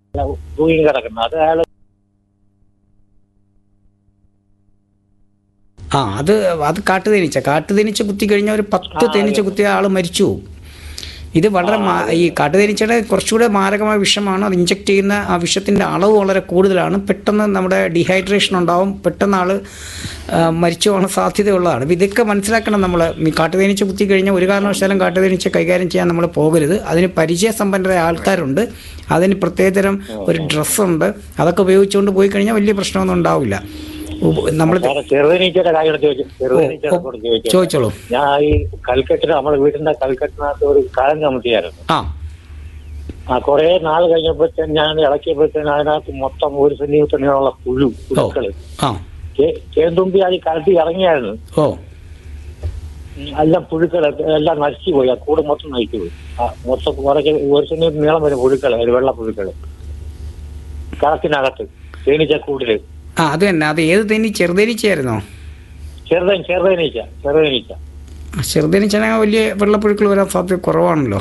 തൂങ്ങി കിടക്കുന്നത് അത് അയാൾ ആ അത് അത് കാട്ടുതേനീച്ച കാട്ടുതേനീച്ച കുത്തി കഴിഞ്ഞാൽ ഒരു പത്ത് തേനീച്ച കുത്തിയ ആൾ മരിച്ചു പോകും ഇത് വളരെ മാ- ഈ കാട്ടുതേനീച്ചയുടെ കുറച്ചുകൂടെ മാരകമായ വിഷമാണ് അത് ഇഞ്ചെക്ട് ചെയ്യുന്ന ആ വിഷത്തിൻ്റെ അളവ് വളരെ കൂടുതലാണ് പെട്ടെന്ന് നമ്മുടെ ഡീഹൈഡ്രേഷൻ ഉണ്ടാവും പെട്ടെന്ന് ആൾ മരിച്ചു പോകാൻ സാധ്യതയുള്ളതാണ് അപ്പോൾ ഇതൊക്കെ മനസ്സിലാക്കണം നമ്മൾ ഈ കാട്ടുതേനീച്ച കുത്തി കഴിഞ്ഞാൽ ഒരു കാരണവശാലും കാട്ടുതേനീച്ച കൈകാര്യം ചെയ്യാൻ നമ്മൾ പോകരുത് അതിന് പരിചയസമ്പന്നരായ ആൾക്കാരുണ്ട് അതിന് പ്രത്യേകതരം ഒരു ഡ്രസ്സുണ്ട് അതൊക്കെ ഉപയോഗിച്ചുകൊണ്ട് പോയി കഴിഞ്ഞാൽ വലിയ പ്രശ്നമൊന്നും ഉണ്ടാവില്ല നമ്മൾ സാറെ ചെറുതനീച്ചയുടെ കാര്യം ചോദിച്ചു ചെറുതനീച്ചയുടെ കൂടെ ചോദിച്ചു ചോദിച്ചോളൂ ഞാൻ ഈ കൽക്കെട്ടിന് നമ്മുടെ വീടിന്റെ കൽക്കെട്ടിനകത്ത് ഒരു കലം കമത്തിയായിരുന്നു ആ ആ കുറെ നാൾ കഴിഞ്ഞപ്പോഴത്തേന് ഞാൻ ഇളക്കിയപ്പോഴത്തേന് അതിനകത്ത് മൊത്തം ഒരു സെന്റിമീറ്റർ നീളമുള്ള പുഴു പുഴുക്കള് ആ ചേ- ചേന്തുമ്പി അത് കലത്തി ഇറങ്ങിയായിരുന്നു ഓ ഉം, എല്ലാം പുഴുക്കള് എല്ലാം നശിച്ചു പോയി ആ കൂട് മൊത്തം നശിച്ചു പോയി ആ മൊത്തം കുറച്ച് ഒരു സെന്റിമീറ്റർ നീളം വരും പുഴുക്കള് ഒരു വെള്ള പുഴുക്കള് കളത്തിനകത്ത് തേനീച്ചക്കൂടില് ആ അത് തന്നെ അത് ഏത് തേനി ചെറുതേനീച്ചയായിരുന്നോ ചെറുതേൻ ചെറുതേനീച്ച ചെറുതേനീച്ച ആ, ചെറുതേനീച്ചയാണെങ്കിൽ വലിയ വെള്ളപ്പുഴുക്കൾ വരാൻ സാധ്യത കുറവാണല്ലോ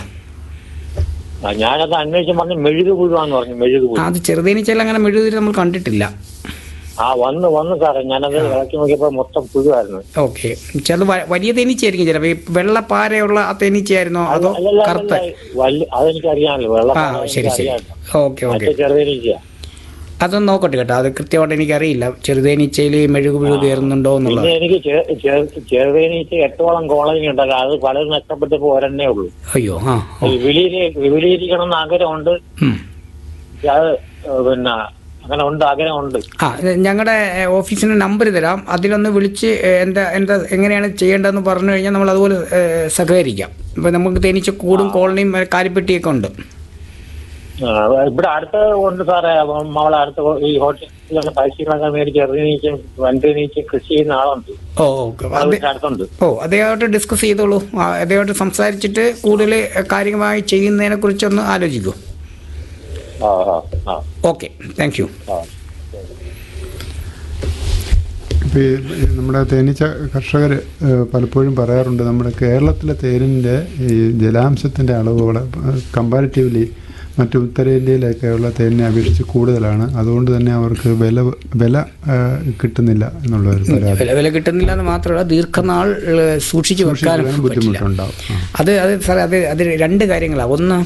ആ, ഞാനത് അന്വേഷിച്ച് പറഞ്ഞ് മെഴുക് പുഴുവാന്ന് പറഞ്ഞു മെഴുക് ആ, പുഴു അത് ചെറുതേനീച്ചയിൽ അങ്ങനെ മെഴുകുതിരി നമ്മൾ കണ്ടിട്ടില്ല ആ വന്ന് വന്ന് സാറേ ഞാനത് ഇളക്കി നോക്കിയപ്പോ മൊത്തം പുഴുവായിരുന്നു ഓക്കെ ചില വലിയ തേനീച്ചയായിരിക്കും ചിലപ്പോൾ ഈ വെള്ളപ്പാരയുള്ള ആ തേനീച്ചയായിരുന്നോ അതോ അല്ലല്ല, കറുത്ത അല്ലല്ല, വല്യ- അതെനിക്കറിയാമല്ലോ വെള്ളം ആ ശരി ശരി ഓക്കെ ഓക്കെ മറ്റേ ചെറുതേനീച്ച അതൊന്ന് നോക്കട്ടെ കേട്ടോ അത് കൃത്യമായിട്ട് എനിക്കറിയില്ല ചെറുതേനീച്ചയിൽ മെഴുകു പുഴു കയറുന്നുണ്ടോ എന്നുള്ളത് പിന്നെ എനിക്ക് ചെ- ചെ- ചെറുതേനീച്ച എട്ടോളം കോളനി ഉണ്ടല്ലോ അത് പലരും നഷ്ടപ്പെട്ടപ്പോ ഒരെണ്ണേ ഉള്ളൂ അയ്യോ ആ ഓ. വിപുലീരി വിപുലീകരിക്കണം എന്ന് ആഗ്രഹമുണ്ട് ഉം. അത് പിന്നെ അങ്ങനെ ഉണ്ട് ആഗ്രഹമുണ്ട് ആ ഞങ്ങളുടെ ഓഫീസിന് നമ്പർ തരാം അതിലൊന്ന് വിളിച്ച് ഏ, എന്താ എന്താ എങ്ങനെയാണ് ചെയ്യേണ്ടതെന്ന് പറഞ്ഞു കഴിഞ്ഞാൽ നമ്മൾ അതുപോലെ ഏ, സഹകരിക്കാം ഇപ്പം നമുക്ക് തേനീച്ച കൂടും കോളനിയും ഏ, കാലിപ്പെട്ടിയൊക്കെ ഉണ്ട് ആ, ഇവിടെ അടുത്ത് ഉണ്ട് സാറേ അപ്പം നമ്മളെ അടുത്ത് ഈ ഹോട്ടലിലൊക്കെ പരിശീലനമൊക്കെ മേടിച്ച് ചെറുതേനീച്ച വൻതേനീച്ച കൃഷി ചെയ്യുന്ന ആളുണ്ട് ഓ ഓക്കെ നമ്മളെ അത് വീടിന്റെ അടുത്തുണ്ട് ഓ അദ്ദേഹമായിട്ട് ഡിസ്കസ് ചെയ്തോളൂ ആ, അദ്ദേഹമായിട്ട് സംസാരിച്ചിട്ട് കൂടുതൽ കാര്യമായി ചെയ്യുന്നതിനെ കുറിച്ചൊന്ന് ആലോചിക്കൂ ആ ആ ആ ഓക്കെ താങ്ക് യു ആ ഇപ്പോൾ ഈ നമ്മുടെ തേനീച്ച കർഷകർ പലപ്പോഴും പറയാറുണ്ട് നമ്മുടെ കേരളത്തിലെ തേനിൻ്റെ ഈ ജലാംശത്തിൻ്റെ അളവ് കമ്പാരിറ്റീവ്ലി മറ്റു ഉത്തരേന്ത്യയിലൊക്കെയുള്ള തേനിനെ അപേക്ഷിച്ച് കൂടുതലാണ് അതുകൊണ്ട് തന്നെ അവർക്ക് വില വില ആ, കിട്ടുന്നില്ല എന്നുള്ള ഒരു പരാതി വില വില കിട്ടുന്നില്ല എന്ന് മാത്രമല്ല ദീർഘനാൾ ഏ, സൂക്ഷിച്ച് വെക്കാനും സൂക്ഷിക്കാൻ പറ്റില്ല ബുദ്ധിമുട്ടുണ്ടാവും ആ. അത് അത് സാറേ അത് അത് രണ്ട് കാര്യങ്ങളാണ് ഒന്ന്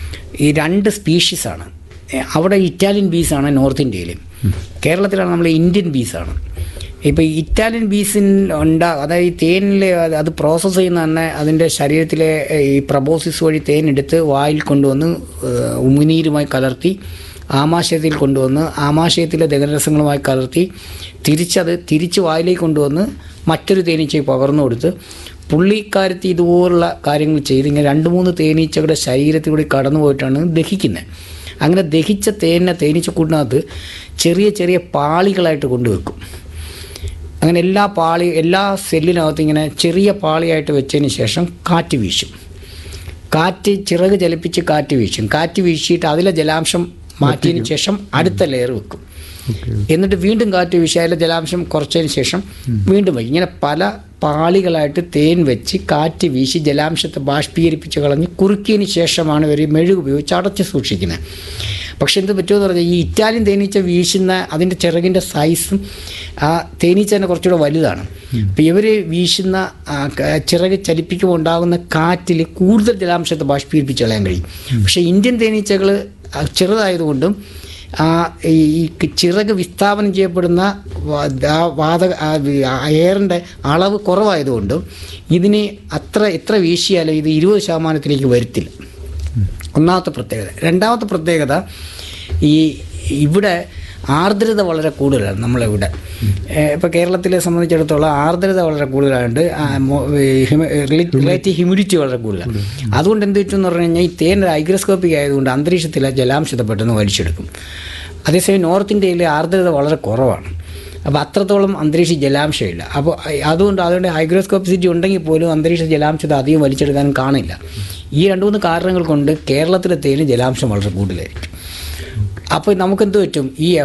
ഈ രണ്ട് സ്പീഷീസാണ് അവിടെ ഇറ്റാലിയൻ ബീസാണ് നോർത്ത് ഇന്ത്യയിൽ കേരളത്തിലാണ് നമ്മൾ ഇന്ത്യൻ ബീസാണ് ഇപ്പോൾ ഇറ്റാലിയൻ ബീസിൻ ഉണ്ടാ അതായത് ഈ തേനിൽ അത് അത് പ്രോസസ്സ് ചെയ്യുന്ന തന്നെ അതിൻ്റെ ശരീരത്തിലെ ഈ പ്രബോസിസ് വഴി തേൻ എടുത്ത് വായിൽ കൊണ്ടുവന്ന് ഏഹ്, ഉമിനീരുമായി കലർത്തി ആമാശയത്തിൽ കൊണ്ടുവന്ന് ആമാശയത്തിലെ ദഹനരസങ്ങളുമായി കലർത്തി തിരിച്ചത് തിരിച്ച് വായിലേക്ക് കൊണ്ടുവന്ന് മറ്റൊരു തേനീച്ചയെ പകർന്നു കൊടുത്ത് പുള്ളിക്കാരത്തി ഇതുപോലുള്ള കാര്യങ്ങൾ ചെയ്ത് ഇങ്ങനെ രണ്ട് മൂന്ന് തേനീച്ചകളുടെ ശരീരത്തിലൂടെ കടന്നു പോയിട്ടാണ് ദഹിക്കുന്നത് അങ്ങനെ ദഹിച്ച തേനിനെ തേനീച്ചക്കൂട്ടിനകത്ത് ചെറിയ ചെറിയ പാളികളായിട്ട് കൊണ്ടുവെക്കും അങ്ങനെ എല്ലാ പാളി എല്ലാ സെല്ലിനകത്ത് ഇങ്ങനെ ചെറിയ പാളിയായിട്ട് വെച്ചതിന് ശേഷം കാറ്റ് വീശും കാറ്റ് ചിറക് ചലിപ്പിച്ച് കാറ്റ് വീശും കാറ്റ് വീശിയിട്ട് അതിലെ ജലാംശം മാറ്റിയതിന് ശേഷം അടുത്ത ലെയർ വെക്കും ഓക്കെ എന്നിട്ട് വീണ്ടും കാറ്റ് വീശി അതിലെ ജലാംശം കുറച്ചതിന് ശേഷം വീണ്ടും വയ്ക്കും ഇങ്ങനെ പല പാളികളായിട്ട് തേൻ വെച്ച് കാറ്റ് വീശി ജലാംശത്തെ ബാഷ്പീകരിപ്പിച്ച് കളഞ്ഞ് കുറുക്കിയതിന് ശേഷമാണ് ഇവർ ഈ മെഴുക് ഉപയോഗിച്ച് അടച്ച് സൂക്ഷിക്കുന്നത് പക്ഷെ എന്ത് പറ്റുമെന്ന് പറഞ്ഞാൽ ഈ ഇറ്റാലിയൻ തേനീച്ച വീശുന്ന അതിൻ്റെ ചിറകിൻ്റെ സൈസും ആ തേനീച്ച തന്നെ കുറച്ചുകൂടെ വലുതാണ് അപ്പോൾ ഇവർ വീശുന്ന ആ ക- ചിറക് ചലിപ്പിക്കുമ്പോൾ ഉണ്ടാകുന്ന കാറ്റിൽ കൂടുതൽ ജലാംശത്തെ ബാഷ്പീകരിപ്പിച്ച് കളയാൻ കഴിയും പക്ഷേ ഇന്ത്യൻ തേനീച്ചകൾ ചെറുതായതുകൊണ്ടും ആ ഈ ഈ ചിറക് വിസ്ഥാപനം ചെയ്യപ്പെടുന്ന വാ- ആ വാത എയറിൻ്റെ അളവ് കുറവായതുകൊണ്ടും ഇതിന് അത്ര എത്ര വീശിയാലും ഇത് ഇരുപത് ശതമാനത്തിലേക്ക് വരുത്തില്ല ഒന്നാമത്തെ പ്രത്യേകത രണ്ടാമത്തെ പ്രത്യേകത ഈ ഇവിടെ ആർദ്രത വളരെ കൂടുതലാണ് നമ്മളിവിടെ ഇപ്പോൾ കേരളത്തിലെ സംബന്ധിച്ചിടത്തോളം ആർദ്രത വളരെ കൂടുതലായതുകൊണ്ട് റിലേറ്റീവ് ഹ്യൂമിഡിറ്റി വളരെ കൂടുതലാണ് അതുകൊണ്ട് എന്ത് പറ്റുമെന്ന് പറഞ്ഞു കഴിഞ്ഞാൽ ഈ തേൻ ഹൈഗ്രോസ്കോപ്പിക് ആയതുകൊണ്ട് അന്തരീക്ഷത്തിലെ ജലാംശത്തെ പെട്ടെന്ന് വലിച്ചെടുക്കും അതേസമയം നോർത്ത് ഇന്ത്യയിൽ ആർദ്രത വളരെ കുറവാണ് അപ്പോൾ അത്രത്തോളം അന്തരീക്ഷ ജലാംശമില്ല അപ്പോൾ അതുകൊണ്ട് അതുകൊണ്ട് ഹൈഗ്രോസ്കോപ്പിസിറ്റി ഉണ്ടെങ്കിൽ പോലും അന്തരീക്ഷ ജലാംശത്തെ അധികം വലിച്ചെടുക്കാനും കാണില്ല ഈ രണ്ട് മൂന്ന് കാരണങ്ങൾ കൊണ്ട് കേരളത്തിലെ തേന് ജലാംശം വളരെ കൂടുതലായിരിക്കും അപ്പോൾ നമുക്ക് എന്ത് പറ്റും ഈ